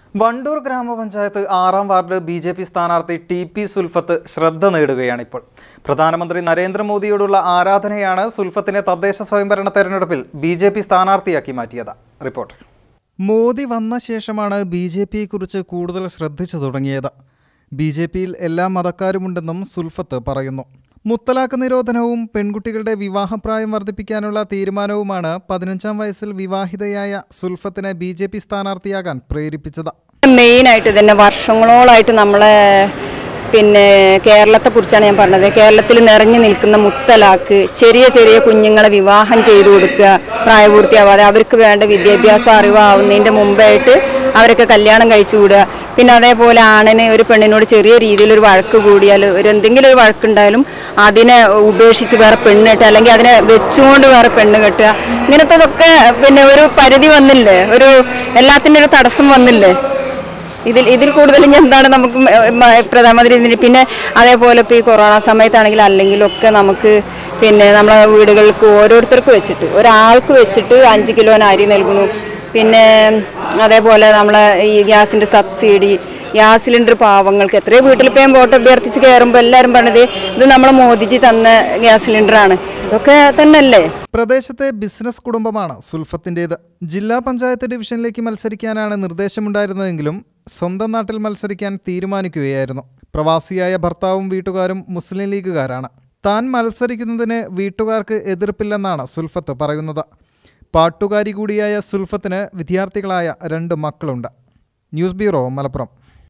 വണ്ടൂർ ഗ്രാമപഞ്ചായത്ത് ആറാം ward B J P സ്ഥാനാർത്ഥി ടി പി സുൽഫത്ത് ശ്രദ്ധ നേടുകയാണിപ്പോൾ പ്രധാനമന്ത്രി നരേന്ദ്രമോദിയോടുള്ള ആരാധനയാണ് സുൽഫത്തിനെ തദ്ദേശ സ്വയംഭരണ തെരഞ്ഞെടുപ്പിൽ ബി ജെ പി സ്ഥാനാർത്ഥിയാക്കി മാറ്റിയത് റിപ്പോർട്ട് മോദി വന്ന ശേഷമാണ് ബി ജെ പിയെക്കുറിച്ച് കൂടുതൽ ശ്രദ്ധിച്ചു തുടങ്ങിയത് ബി ജെ പിയിൽ എല്ലാ മതക്കാരുമുണ്ടെന്നും സുൽഫത്ത് പറയുന്നു മുത്തലാഖ് നിരോധനവും പെൺകുട്ടികളുടെ വിവാഹപ്രായം വർദ്ധിപ്പിക്കാനുള്ള തീരുമാനവുമാണ് പതിനഞ്ചാം വയസ്സിൽ വിവാഹിതയായ സുൽഫത്തിനെ ബി ജെ പി സ്ഥാനാർത്ഥിയാകാൻ പ്രേരിപ്പിച്ചത് മെയിനായിട്ട് തന്നെ വർഷങ്ങളോളായിട്ട് നമ്മളെ പിന്നെ കേരളത്തെ കുറിച്ചാണ് ഞാൻ പറഞ്ഞത് കേരളത്തിൽ നിറഞ്ഞു നിൽക്കുന്ന മുത്തലാക്ക് ചെറിയ ചെറിയ കുഞ്ഞുങ്ങളെ വിവാഹം ചെയ്തു കൊടുക്കുക പ്രായപൂർത്തിയാവാതെ അവർക്ക് വേണ്ട വിദ്യാഭ്യാസം അറിവാവുന്നതിൻ്റെ മുമ്പായിട്ട് അവരൊക്കെ കല്യാണം കഴിച്ചു വിടുക പിന്നെ അതേപോലെ ആണിന് ഒരു പെണ്ണിനോട് ചെറിയ രീതിയിൽ ഒരു വഴക്ക് കൂടിയാൽ ഒരു എന്തെങ്കിലും ഒരു വഴക്കുണ്ടായാലും അതിനെ ഉപേക്ഷിച്ച് വേറെ പെണ്ണ് കെട്ടുക അല്ലെങ്കിൽ അതിനെ വെച്ചുകൊണ്ട് വേറെ പെണ്ണ് കെട്ടുക ഇങ്ങനത്തതൊക്കെ പിന്നെ ഒരു പരിധി വന്നില്ലേ ഒരു എല്ലാത്തിൻ്റെ ഒരു തടസ്സം വന്നില്ലേ ഇതിൽ ഇതിൽ കൂടുതൽ ഇനി എന്താണ് നമുക്ക് മ- മ- പ്രധാനമന്ത്രി ഇതിന് പിന്നെ അതേപോലെ ഇപ്പോൾ ഈ കൊറോണ സമയത്താണെങ്കിൽ അല്ലെങ്കിലും ഒക്കെ നമുക്ക് പിന്നെ നമ്മളെ വീടുകൾക്ക് ഓരോരുത്തർക്ക് വെച്ചിട്ട് ഒരാൾക്ക് വെച്ചിട്ട് അഞ്ച് കിലോന് അരി നൽകുന്നു പിന്നെ അതേപോലെ നമ്മളെ ഈ ഗ്യാസിൻ്റെ സബ്സിഡി ഗ്യാസ് സിലിണ്ടർ പാവങ്ങൾക്ക് എത്രയോ വീട്ടിൽ പോയി വോട്ട് അഭ്യർത്ഥിച്ച് കയറുമ്പോൾ എല്ലാവരും പറഞ്ഞത് ഇത് നമ്മളെ മോദിജി തന്ന ഗ്യാസ് സിലിണ്ടറാണ് ഇതൊക്കെ തന്നെയല്ലേ പ്രദേശത്തെ ബിസിനസ് കുടുംബമാണ് സുൽഫത്തിൻ്റേത് ജില്ലാ പഞ്ചായത്ത് ഡിവിഷനിലേക്ക് മത്സരിക്കാനാണ് നിർദ്ദേശമുണ്ടായിരുന്നതെങ്കിലും സ്വന്തം നാട്ടിൽ മത്സരിക്കാൻ തീരുമാനിക്കുകയായിരുന്നു പ്രവാസിയായ ഭർത്താവും വീട്ടുകാരും മുസ്ലിം ലീഗുകാരാണ് താൻ മത്സരിക്കുന്നതിന് വീട്ടുകാർക്ക് എതിർപ്പില്ലെന്നാണ് സുൽഫത്ത് പറയുന്നത് പാട്ടുകാരി കൂടിയായ സുൽഫത്തിന് വിദ്യാർത്ഥികളായ രണ്ട് മക്കളുണ്ട് ന്യൂസ് ബ്യൂറോ മലപ്പുറം